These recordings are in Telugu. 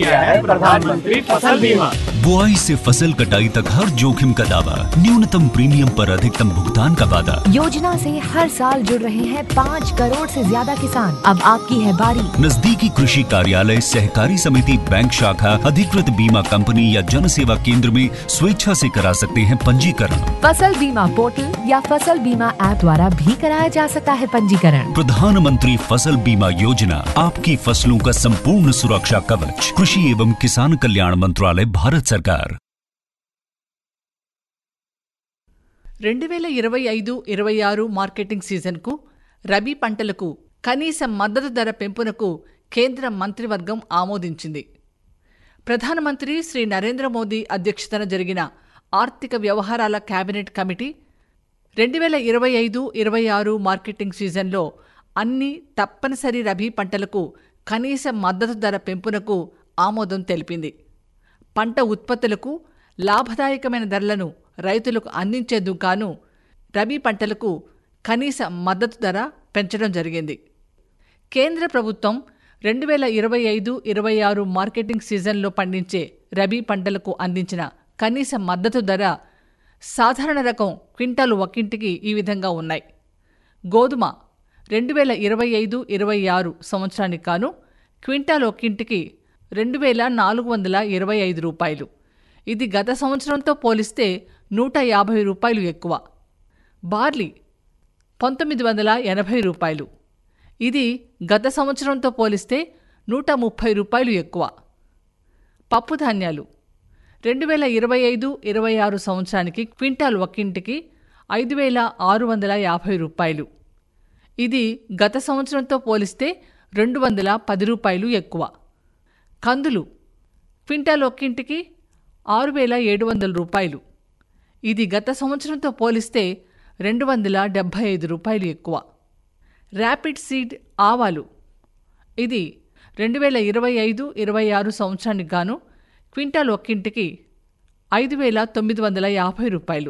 किया है प्रधानमंत्री फसल बीमा बुआई से फसल कटाई तक हर जोखिम का दावा न्यूनतम प्रीमियम पर अधिकतम भुगतान का वादा योजना से हर साल जुड़ रहे हैं पाँच करोड़ से ज्यादा किसान अब आपकी है बारी नजदीकी कृषि कार्यालय सहकारी समिति बैंक शाखा अधिकृत बीमा कंपनी या जन सेवा केंद्र में स्वेच्छा से करा सकते हैं पंजीकरण फसल बीमा पोर्टल या फसल बीमा ऐप द्वारा भी कराया जा सकता है पंजीकरण प्रधानमंत्री फसल बीमा योजना आपकी फसलों का संपूर्ण सुरक्षा कवच कृषि एवं किसान कल्याण मंत्रालय भारत सरकार రెండు వేల ఇరవై ఐదు ఇరవై ఆరు మార్కెటింగ్ సీజన్కు రబీ పంటలకు కనీస మద్దతు ధర పెంపునకు కేంద్ర మంత్రివర్గం ఆమోదించింది ప్రధానమంత్రి శ్రీ నరేంద్ర మోదీ అధ్యక్షతన జరిగిన ఆర్థిక వ్యవహారాల కేబినెట్ కమిటీ రెండు వేల ఇరవై ఐదు ఇరవై ఆరు మార్కెటింగ్ సీజన్లో అన్ని తప్పనిసరి రబీ పంటలకు కనీస మద్దతు ధర పెంపునకు ఆమోదం తెలిపింది పంట ఉత్పత్తులకు లాభదాయకమైన ధరలను రైతులకు అందించేందుకు గాను రబీ పంటలకు కనీస మద్దతు ధర పెంచడం జరిగింది కేంద్ర ప్రభుత్వం రెండు వేల ఇరవై ఐదు ఇరవై ఆరు మార్కెటింగ్ సీజన్లో పండించే రబీ పంటలకు అందించిన కనీస మద్దతు ధర సాధారణ రకం క్వింటాలు ఒక్కింటికి ఈ విధంగా ఉన్నాయి గోధుమ రెండు వేల ఇరవై ఐదు ఇరవై ఆరు సంవత్సరానికి కాను క్వింటాల్ ఒక్కింటికి రెండు వేల నాలుగు వందల ఇరవై ఐదు రూపాయలు ఇది గత సంవత్సరంతో పోలిస్తే నూట యాభై రూపాయలు ఎక్కువ బార్లీ పంతొమ్మిది వందల ఎనభై రూపాయలు ఇది గత సంవత్సరంతో పోలిస్తే నూట ముప్పై రూపాయలు ఎక్కువ పప్పు ధాన్యాలు రెండు వేల ఇరవై ఐదు ఇరవై ఆరు సంవత్సరానికి క్వింటాల్ ఒక్కింటికి ఐదు వేల ఆరు వందల యాభై రూపాయలు ఇది గత సంవత్సరంతో పోలిస్తే రెండు వందల పది రూపాయలు ఎక్కువ కందులు క్వింటాల్ ఒక్కింటికి ఆరు వేల ఏడు వందల రూపాయలు ఇది గత సంవత్సరంతో పోలిస్తే రెండు వందల డెబ్భై ఐదు రూపాయలు ఎక్కువ ర్యాపిడ్ సీడ్ ఆవాలు ఇది రెండు వేల ఇరవై ఐదు ఇరవై ఆరు సంవత్సరానికి గాను క్వింటాల్ ఒక్కింటికి ఐదు వేల తొమ్మిది వందల యాభై రూపాయలు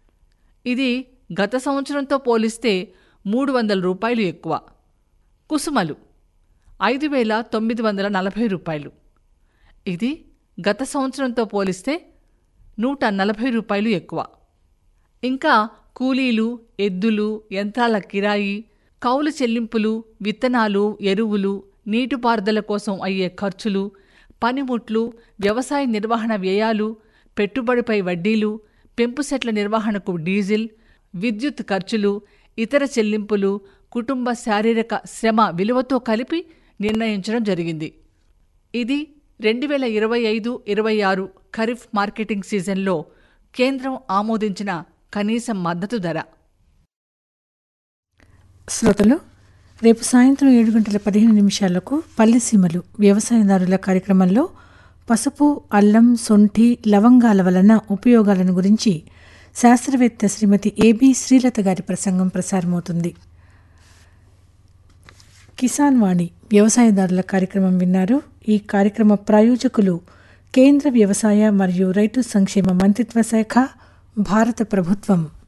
ఇది గత సంవత్సరంతో పోలిస్తే మూడు వందల రూపాయలు ఎక్కువ కుసుమలు ఐదు వేల తొమ్మిది వందల నలభై రూపాయలు ఇది గత సంవత్సరంతో పోలిస్తే నూట నలభై రూపాయలు ఎక్కువ ఇంకా కూలీలు ఎద్దులు యంత్రాల కిరాయి కౌలు చెల్లింపులు విత్తనాలు ఎరువులు నీటిపారుదల కోసం అయ్యే ఖర్చులు పనిముట్లు వ్యవసాయ నిర్వహణ వ్యయాలు పెట్టుబడిపై వడ్డీలు పెంపు సెట్ల నిర్వహణకు డీజిల్ విద్యుత్ ఖర్చులు ఇతర చెల్లింపులు కుటుంబ శారీరక శ్రమ విలువతో కలిపి నిర్ణయించడం జరిగింది ఇది రెండు వేల ఇరవై ఐదు ఇరవై ఆరు ఖరీఫ్ మార్కెటింగ్ సీజన్లో కేంద్రం ఆమోదించిన కనీస మద్దతు ధర శ్రోతలు రేపు సాయంత్రం ఏడు గంటల పదిహేను నిమిషాలకు పల్లెసీమలు వ్యవసాయదారుల కార్యక్రమంలో పసుపు అల్లం సొంఠి లవంగాల వలన ఉపయోగాలను గురించి శాస్త్రవేత్త శ్రీమతి ఏబి శ్రీలత గారి ప్రసంగం ప్రసారమవుతుంది కిసాన్ వాణి వ్యవసాయదారుల కార్యక్రమం విన్నారు ఈ కార్యక్రమ ప్రాయోజకులు కేంద్ర వ్యవసాయ మరియు రైతు సంక్షేమ మంత్రిత్వ శాఖ భారత ప్రభుత్వం